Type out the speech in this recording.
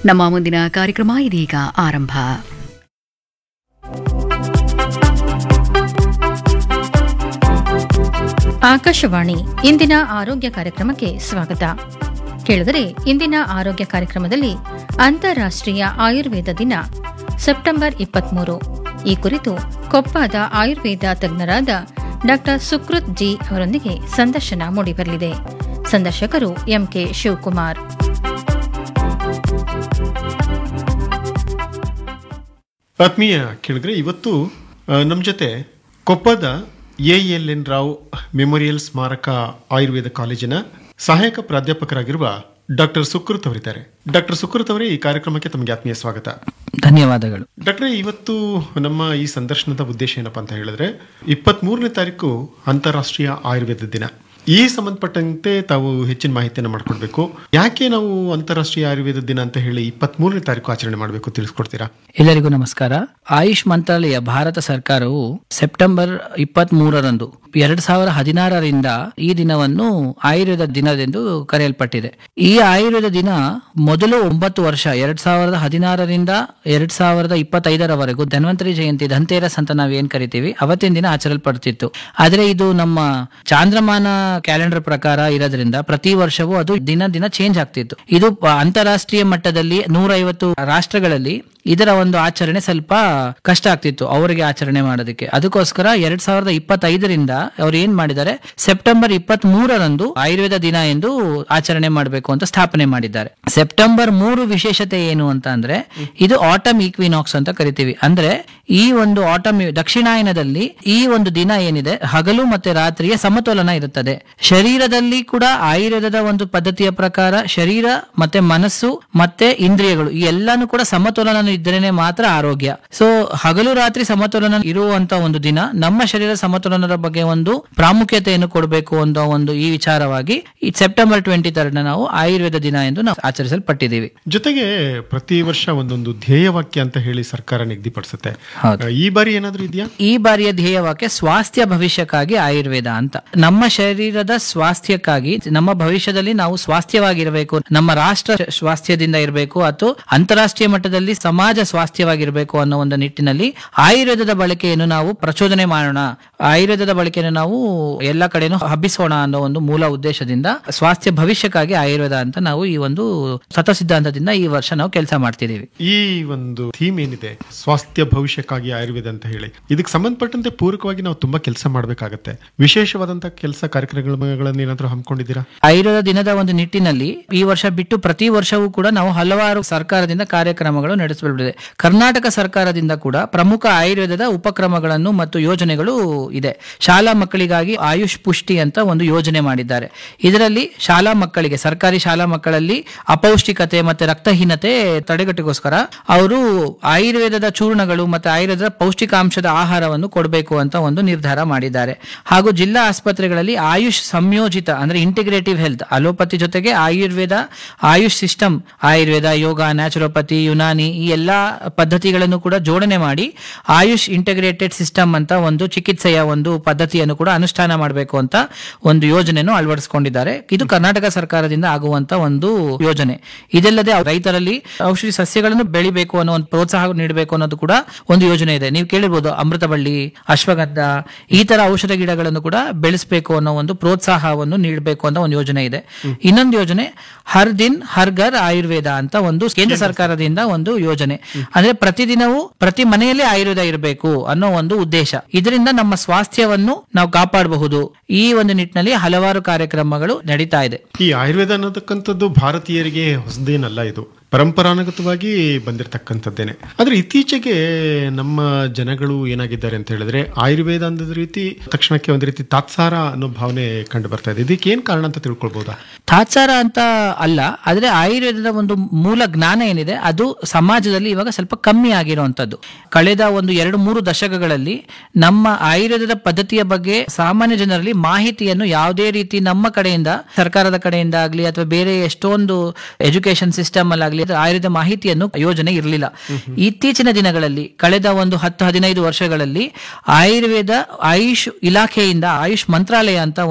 ನಮ್ಮ ಮುಂದಿನ ಕಾರ್ಯಕ್ರಮ ಇದೀಗ ಆರಂಭ ಆಕಾಶವಾಣಿ ಇಂದಿನ ಆರೋಗ್ಯ ಕಾರ್ಯಕ್ರಮಕ್ಕೆ ಸ್ವಾಗತ ಕೇಳಿದರೆ ಇಂದಿನ ಆರೋಗ್ಯ ಕಾರ್ಯಕ್ರಮದಲ್ಲಿ ಅಂತಾರಾಷ್ಟ್ರೀಯ ಆಯುರ್ವೇದ ದಿನ ಸೆಪ್ಟೆಂಬರ್ ಇಪ್ಪತ್ಮೂರು ಈ ಕುರಿತು ಕೊಪ್ಪದ ಆಯುರ್ವೇದ ತಜ್ಞರಾದ ಡಾಕ್ಟರ್ ಸುಕೃತ್ ಜಿ ಅವರೊಂದಿಗೆ ಸಂದರ್ಶನ ಮೂಡಿಬರಲಿದೆ ಸಂದರ್ಶಕರು ಎಂಕೆ ಶಿವಕುಮಾರ್ ಆತ್ಮೀಯ ಕೇಳಿದ್ರೆ ಇವತ್ತು ನಮ್ಮ ಜೊತೆ ಕೊಪ್ಪದ A L N Rao memorial ಸ್ಮಾರಕ ಆಯುರ್ವೇದ ಕಾಲೇಜಿನ ಸಹಾಯಕ ಪ್ರಾಧ್ಯಾಪಕರಾಗಿರುವ ಡಾಕ್ಟರ್ ಸುಕೃತ್ ಅವರಿದ್ದಾರೆ ಡಾಕ್ಟರ್ ಸುಕೃತ್ ಅವರೇ ಈ ಕಾರ್ಯಕ್ರಮಕ್ಕೆ ತಮಗೆ ಆತ್ಮೀಯ ಸ್ವಾಗತ ಧನ್ಯವಾದಗಳು ಡಾಕ್ಟ್ರೆ ಇವತ್ತು ನಮ್ಮ ಈ ಸಂದರ್ಶನದ ಉದ್ದೇಶ ಏನಪ್ಪಾ ಅಂತ ಹೇಳಿದ್ರೆ ಇಪ್ಪತ್ತ್ ಮೂರನೇ ತಾರೀಕು ಅಂತಾರಾಷ್ಟ್ರೀಯ ಆಯುರ್ವೇದ ದಿನ ಈ ಸಂಬಂಧಪಟ್ಟಂತೆ ತಾವು ಹೆಚ್ಚಿನ ಮಾಹಿತಿಯನ್ನು ಮಾಡ್ಕೊಡ್ಬೇಕು ಯಾಕೆ ನಾವು ಅಂತಾರಾಷ್ಟ್ರೀಯ ಆಯುರ್ವೇದ ದಿನ ಅಂತ ಹೇಳಿ ಇಪ್ಪತ್ತ್ ಮೂರನೇ ತಾರೀಕು ಆಚರಣೆ ಮಾಡಬೇಕು ತಿಳಿಸ್ಕೊಡ್ತೀರಾ ಎಲ್ಲರಿಗೂ ನಮಸ್ಕಾರ ಆಯುಷ್ ಮಂತ್ರಾಲಯ ಭಾರತ ಸರ್ಕಾರವು ಸೆಪ್ಟೆಂಬರ್ ಇಪ್ಪತ್ತ್ ಮೂರರಂದು ಎರಡ್ ಸಾವಿರ ಹದಿನಾರರಿಂದ ಈ ದಿನವನ್ನು ಆಯುರ್ವೇದ ದಿನವೆಂದು ಕರೆಯಲ್ಪಟ್ಟಿದೆ ಈ ಆಯುರ್ವೇದ ದಿನ ಮೊದಲು ಒಂಬತ್ತು ವರ್ಷ ಎರಡ್ ಸಾವಿರದ ಹದಿನಾರರಿಂದ ಎರಡ್ ಸಾವಿರದ ಇಪ್ಪತ್ತೈದರವರೆಗೂ ಧನ್ವಂತರಿ ಜಯಂತಿ ಧನ್ತೇರಸ್ ಅಂತ ನಾವು ಏನ್ ಕರಿತೀವಿ ಅವತ್ತಿನ ದಿನ ಆಚರಿಸಲ್ಪಡ್ತಿತ್ತು ಆದ್ರೆ ಇದು ನಮ್ಮ ಚಾಂದ್ರಮಾನ ಕ್ಯಾಲೆಂಡರ್ ಪ್ರಕಾರ ಇರೋದ್ರಿಂದ ಪ್ರತಿ ವರ್ಷವೂ ಅದು ದಿನ ದಿನ ಚೇಂಜ್ ಆಗ್ತಿತ್ತು ಇದು ಪ- ಅಂತಾರಾಷ್ಟ್ರೀಯ ಮಟ್ಟದಲ್ಲಿ ನೂರೈವತ್ತು ರಾಷ್ಟ್ರಗಳಲ್ಲಿ ಇದರ ಒಂದು ಆಚರಣೆ ಸ್ವಲ್ಪ ಕಷ್ಟ ಆಗ್ತಿತ್ತು ಅವರಿಗೆ ಆಚರಣೆ ಮಾಡೋದಕ್ಕೆ ಅದಕ್ಕೋಸ್ಕರ ಎರಡ್ ಸಾವಿರದ ಇಪ್ಪತ್ತೈದರಿಂದ ಅವ್ರು ಏನ್ ಮಾಡಿದ್ದಾರೆ ಸೆಪ್ಟೆಂಬರ್ ಇಪ್ಪತ್ತ್ ಮೂರರಂದು ಆಯುರ್ವೇದ ದಿನ ಎಂದು ಆಚರಣೆ ಮಾಡಬೇಕು ಅಂತ ಸ್ಥಾಪನೆ ಮಾಡಿದ್ದಾರೆ ಸೆಪ್ಟೆಂಬರ್ ಮೂರು ವಿಶೇಷತೆ ಏನು ಅಂತ ಅಂದ್ರೆ ಇದು ಆಟಮ್ ಈಕ್ವಿನಾಕ್ಸ್ ಅಂತ ಕರಿತೀವಿ ಅಂದ್ರೆ ಈ ಒಂದು ಆಟಮ್ ದಕ್ಷಿಣಾಯನದಲ್ಲಿ ಈ ಒಂದು ದಿನ ಏನಿದೆ ಹಗಲು ಮತ್ತೆ ರಾತ್ರಿಯ ಸಮತೋಲನ ಇರುತ್ತದೆ ಶರೀರದಲ್ಲಿ ಕೂಡ ಆಯುರ್ವೇದದ ಒಂದು ಪದ್ಧತಿಯ ಪ್ರಕಾರ ಶರೀರ ಮತ್ತೆ ಮನಸ್ಸು ಮತ್ತೆ ಇಂದ್ರಿಯಗಳು ಈ ಎಲ್ಲಾನು ಕೂಡ ಸಮತೋಲನ ಇದ್ರೇನೆ ಮಾತ್ರ ಆರೋಗ್ಯ ಸೊ ಹಗಲು ರಾತ್ರಿ ಸಮತೋಲನ ಇರುವಂತ ಒಂದು ದಿನ ನಮ್ಮ ಶರೀರ ಸಮತೋಲನದ ಬಗ್ಗೆ ಒಂದು ಪ್ರಾಮುಖ್ಯತೆಯನ್ನು ಕೊಡಬೇಕು ಅನ್ನೋ ಒಂದು ಈ ವಿಚಾರವಾಗಿ ಈ ಸೆಪ್ಟೆಂಬರ್ ಟ್ವೆಂಟಿ ತರ್ಡ್ ನಾವು ಆಯುರ್ವೇದ ದಿನ ಎಂದು ನಾವು ಆಚರಿಸಲ್ಪಟ್ಟಿದ್ದೀವಿ ಜೊತೆಗೆ ಪ್ರತಿ ವರ್ಷ ಒಂದೊಂದು ಧ್ಯೇಯವಾಕ್ಯ ಅಂತ ಹೇಳಿ ಸರ್ಕಾರ ನಿಗದಿಪಡಿಸುತ್ತೆ ಹೌದು. ಈ ಬಾರಿ ಏನಾದ್ರೂ ಇದೆಯಾ ಈ ಬಾರಿಯ ಧ್ಯೇಯವಾಕ್ಯ ಸ್ವಾಸ್ಥ್ಯ ಭವಿಷ್ಯಕ್ಕಾಗಿ ಆಯುರ್ವೇದ ಅಂತ ನಮ್ಮ ಶರೀರದ ಸ್ವಾಸ್ಥ್ಯಕ್ಕಾಗಿ ನಮ್ಮ ಭವಿಷ್ಯದಲ್ಲಿ ನಾವು ಸ್ವಾಸ್ಥ್ಯವಾಗಿರಬೇಕು ನಮ್ಮ ರಾಷ್ಟ್ರ ಸ್ವಾಸ್ಥ್ಯದಿಂದ ಇರಬೇಕು ಅಥವಾ ಅಂತಾರಾಷ್ಟ್ರೀಯ ಮಟ್ಟದಲ್ಲಿ ಸಮಾಜ ಸ್ವಾಸ್ಥ್ಯವಾಗಿರಬೇಕು ಅನ್ನೋ ಒಂದು ನಿಟ್ಟಿನಲ್ಲಿ ಆಯುರ್ವೇದದ ಬಳಕೆಯನ್ನು ನಾವು ಪ್ರಚೋದನೆ ಮಾಡೋಣ ಆಯುರ್ವೇದದ ಬಳಕೆಯನ್ನು ನಾವು ಎಲ್ಲ ಕಡೆನೂ ಹಬ್ಬಿಸೋಣ ಅನ್ನೋ ಒಂದು ಮೂಲ ಉದ್ದೇಶದಿಂದ ಸ್ವಾಸ್ಥ್ಯ ಭವಿಷ್ಯಕ್ಕಾಗಿ ಆಯುರ್ವೇದ ಅಂತ ನಾವು ಈ ಒಂದು ಸಿದ್ಧಾಂತದಿಂದ ಈ ವರ್ಷ ನಾವು ಕೆಲಸ ಮಾಡ್ತಿದ್ದೀವಿ ಈ ಒಂದು ಥೀಮ್ ಏನಿದೆ ಸ್ವಾಸ್ಥ್ಯ ಭವಿಷ್ಯಕ್ಕಾಗಿ ಆಯುರ್ವೇದ ಅಂತ ಹೇಳಿ ಇದಕ್ಕೆ ಸಂಬಂಧಪಟ್ಟಂತೆ ಪೂರಕವಾಗಿ ನಾವು ತುಂಬಾ ಕೆಲಸ ಮಾಡಬೇಕಾಗತ್ತೆ ವಿಶೇಷವಾದಂತಹ ಕೆಲಸ ಕಾರ್ಯಕ್ರಮಗಳನ್ನ ಏನಾದ್ರೂ ಹಮ್ಮಿಕೊಂಡಿದ್ದೀರಾ ಆಯುರ್ವೇದ ದಿನದ ಒಂದು ನಿಟ್ಟಿನಲ್ಲಿ ಈ ವರ್ಷ ಬಿಟ್ಟು ಪ್ರತಿ ವರ್ಷವೂ ಕೂಡ ನಾವು ಹಲವಾರು ಸರ್ಕಾರದಿಂದ ಕಾರ್ಯಕ್ರಮಗಳು ನಡೆಸಲ್ಪಟ್ಟಿದೆ ಕರ್ನಾಟಕ ಸರ್ಕಾರದಿಂದ ಕೂಡ ಪ್ರಮುಖ ಆಯುರ್ವೇದದ ಉಪಕ್ರಮಗಳನ್ನು ಮತ್ತು ಯೋಜನೆಗಳು ಇದೆ ಶಾಲಾ ಮಕ್ಕಳಿಗಾಗಿ ಆಯುಷ್ ಪುಷ್ಟಿ ಅಂತ ಒಂದು ಯೋಜನೆ ಮಾಡಿದ್ದಾರೆ ಇದರಲ್ಲಿ ಶಾಲಾ ಮಕ್ಕಳಿಗೆ ಸರ್ಕಾರಿ ಶಾಲಾ ಮಕ್ಕಳಲ್ಲಿ ಅಪೌಷ್ಟಿಕತೆ ಮತ್ತೆ ರಕ್ತಹೀನತೆ ತಡೆಗಟ್ಟಗೋಸ್ಕರ ಅವರು ಆಯುರ್ವೇದದ ಚೂರ್ಣಗಳು ಮತ್ತೆ ಆಯುರ್ವೇದದ ಪೌಷ್ಟಿಕಾಂಶದ ಆಹಾರವನ್ನು ಕೊಡಬೇಕು ಅಂತ ಒಂದು ನಿರ್ಧಾರ ಮಾಡಿದ್ದಾರೆ ಹಾಗೂ ಜಿಲ್ಲಾ ಆಸ್ಪತ್ರೆಗಳಲ್ಲಿ ಆಯುಷ್ ಸಂಯೋಜಿತ ಅಂದ್ರೆ ಇಂಟಿಗ್ರೇಟಿವ್ ಹೆಲ್ತ್ ಅಲೋಪತಿ ಜೊತೆಗೆ ಆಯುರ್ವೇದ ಆಯುಷ್ ಸಿಸ್ಟಮ್ ಆಯುರ್ವೇದ ಯೋಗ ನ್ಯಾಚುರೋಪತಿ ಯುನಾನಿ ಈ ಎಲ್ಲಾ ಪದ್ಧತಿಗಳನ್ನು ಕೂಡ ಜೋಡಣೆ ಮಾಡಿ ಆಯುಷ್ ಇಂಟಿಗ್ರೇಟೆಡ್ ಸಿಸ್ಟಮ್ ಅಂತ ಒಂದು ಚಿಕಿತ್ಸೆಯ ಒಂದು ಪದ್ಧತಿಯನ್ನು ಕೂಡ ಅನುಷ್ಠಾನ ಮಾಡಬೇಕು ಅಂತ ಒಂದು ಯೋಜನೆಯನ್ನು ಅಳವಡಿಸಿಕೊಂಡಿದ್ದಾರೆ ಇದು ಕರ್ನಾಟಕ ಸರ್ಕಾರದಿಂದ ಆಗುವಂತ ಒಂದು ಯೋಜನೆ ಇದಲ್ಲದೆ ರೈತರಲ್ಲಿ ಔಷಧಿ ಸಸ್ಯಗಳನ್ನು ಬೆಳಿಬೇಕು ಅನ್ನೋ ಒಂದು ಪ್ರೋತ್ಸಾಹ ನೀಡಬೇಕು ಅನ್ನೋದು ಕೂಡ ಒಂದು ಯೋಜನೆ ಇದೆ ನೀವು ಕೇಳಿರ್ಬೋದು ಅಮೃತಬಳ್ಳಿ ಅಶ್ವಗಂಧ ಈ ತರ ಔಷಧ ಗಿಡಗಳನ್ನು ಕೂಡ ಬೆಳೆಸಬೇಕು ಅನ್ನೋ ಒಂದು ಪ್ರೋತ್ಸಾಹವನ್ನು ನೀಡಬೇಕು ಅನ್ನೋ ಒಂದು ಯೋಜನೆ ಇದೆ ಇನ್ನೊಂದು ಯೋಜನೆ ಹರ್ ದಿನ್ ಹರ್ ಘರ್ ಆಯುರ್ವೇದ ಅಂತ ಒಂದು ಕೇಂದ್ರ ಸರ್ಕಾರದಿಂದ ಒಂದು ಯೋಜನೆ ಅಂದ್ರೆ ಪ್ರತಿದಿನವೂ ಪ್ರತಿ ಮನೆಯಲ್ಲಿ ಆಯುರ್ವೇದ ಇರಬೇಕು ಅನ್ನೋ ಒಂದು ಉದ್ದೇಶ ಇದರಿಂದ ನಮ್ಮ ಸ್ವಾಸ್ಥ್ಯವನ್ನು ನಾವು ಕಾಪಾಡಬಹುದು ಈ ಒಂದು ನಿಟ್ಟಿನಲ್ಲಿ ಹಲವಾರು ಕಾರ್ಯಕ್ರಮಗಳು ನಡೀತಾ ಇದೆ ಈ ಆಯುರ್ವೇದ ಅನ್ನೋದಕ್ಕಂಥದ್ದು ಭಾರತೀಯರಿಗೆ ಹೊಸದೇನಲ್ಲ ಇದು ಪರಂಪರಾನುಗತವಾಗಿ ಬಂದಿರತಕ್ಕಂಥದ್ದೇನೆ ಆದ್ರೆ ಇತ್ತೀಚೆಗೆ ನಮ್ಮ ಜನಗಳು ಏನಾಗಿದ್ದಾರೆ ಅಂತ ಹೇಳಿದ್ರೆ ಆಯುರ್ವೇದ ಅಂದದ ರೀತಿ ತಕ್ಷಣಕ್ಕೆ ಒಂದು ರೀತಿ ತಾತ್ಸಾರ ಅನ್ನೋ ಭಾವನೆ ಕಂಡು ಬರ್ತಾ ಇದೆ ಇದಕ್ಕೆ ಏನ್ ಕಾರಣ ಅಂತ ತಿಳ್ಕೊಳ್ಬಹುದಾ ತಾತ್ಸಾರ ಅಂತ ಅಲ್ಲ ಆದ್ರೆ ಆಯುರ್ವೇದದ ಒಂದು ಮೂಲ ಜ್ಞಾನ ಏನಿದೆ ಅದು ಸಮಾಜದಲ್ಲಿ ಇವಾಗ ಸ್ವಲ್ಪ ಕಮ್ಮಿ ಆಗಿರುವಂತದ್ದು ಕಳೆದ ಒಂದು ಎರಡು ಮೂರು ದಶಕಗಳಲ್ಲಿ ನಮ್ಮ ಆಯುರ್ವೇದದ ಪದ್ಧತಿಯ ಬಗ್ಗೆ ಸಾಮಾನ್ಯ ಜನರಲ್ಲಿ ಮಾಹಿತಿಯನ್ನು ಯಾವುದೇ ರೀತಿ ನಮ್ಮ ಕಡೆಯಿಂದ ಸರ್ಕಾರದ ಕಡೆಯಿಂದ ಆಗ್ಲಿ ಅಥವಾ ಬೇರೆ ಎಷ್ಟೊಂದು ಎಜುಕೇಶನ್ ಸಿಸ್ಟಮ್ ಅಲ್ಲಾಗ್ಲಿ ಆಯುರ್ವೇದ ಮಾಹಿತಿಯನ್ನು ಯೋಜನೆ ಇರಲಿಲ್ಲ ಇತ್ತೀಚಿನ ದಿನಗಳಲ್ಲಿ ಕಳೆದ ಒಂದು ಹತ್ತು ಹದಿನೈದು ವರ್ಷಗಳಲ್ಲಿ ಆಯುರ್ವೇದ ಆಯುಷ್ ಇಲಾಖೆಯಿಂದ ಆಯುಷ್ ಮಂತ್ರಾಲಯ ಅಂತ